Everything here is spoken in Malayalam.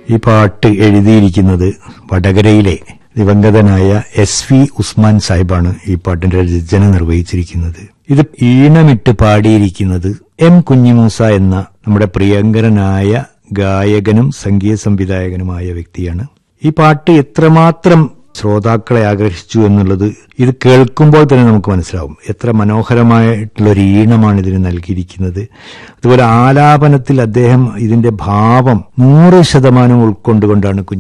ഈ പാട്ട് എഴുതിയിരിക്കുന്നത് വടകരയിലെ ദിവംഗതനായ എസ് വി ഉസ്മാൻ സാഹിബാണ് ഈ പാട്ടിന്റെ രചന നിർവഹിച്ചിരിക്കുന്നത് ഇത് ഈണമിട്ട് പാടിയിരിക്കുന്നത് എം കുഞ്ഞിമൂസ എന്ന നമ്മുടെ പ്രിയങ്കരനായ ഗായകനും സംഗീത സംവിധായകനുമായ വ്യക്തിയാണ് ഈ പാട്ട് എത്രമാത്രം ശ്രോതാക്കളെ ആകർഷിച്ചു എന്നുള്ളത് ഇത് കേൾക്കുമ്പോൾ തന്നെ നമുക്ക് മനസ്സിലാവും എത്ര മനോഹരമായിട്ടുള്ള ഒരു ഈണമാണ് ഇതിന് നൽകിയിരിക്കുന്നത് അതുപോലെ ആലാപനത്തിൽ അദ്ദേഹം ഇതിന്റെ ഭാവം നൂറ് ശതമാനം ഉൾക്കൊണ്ടുകൊണ്ടാണ് കുഞ്ഞു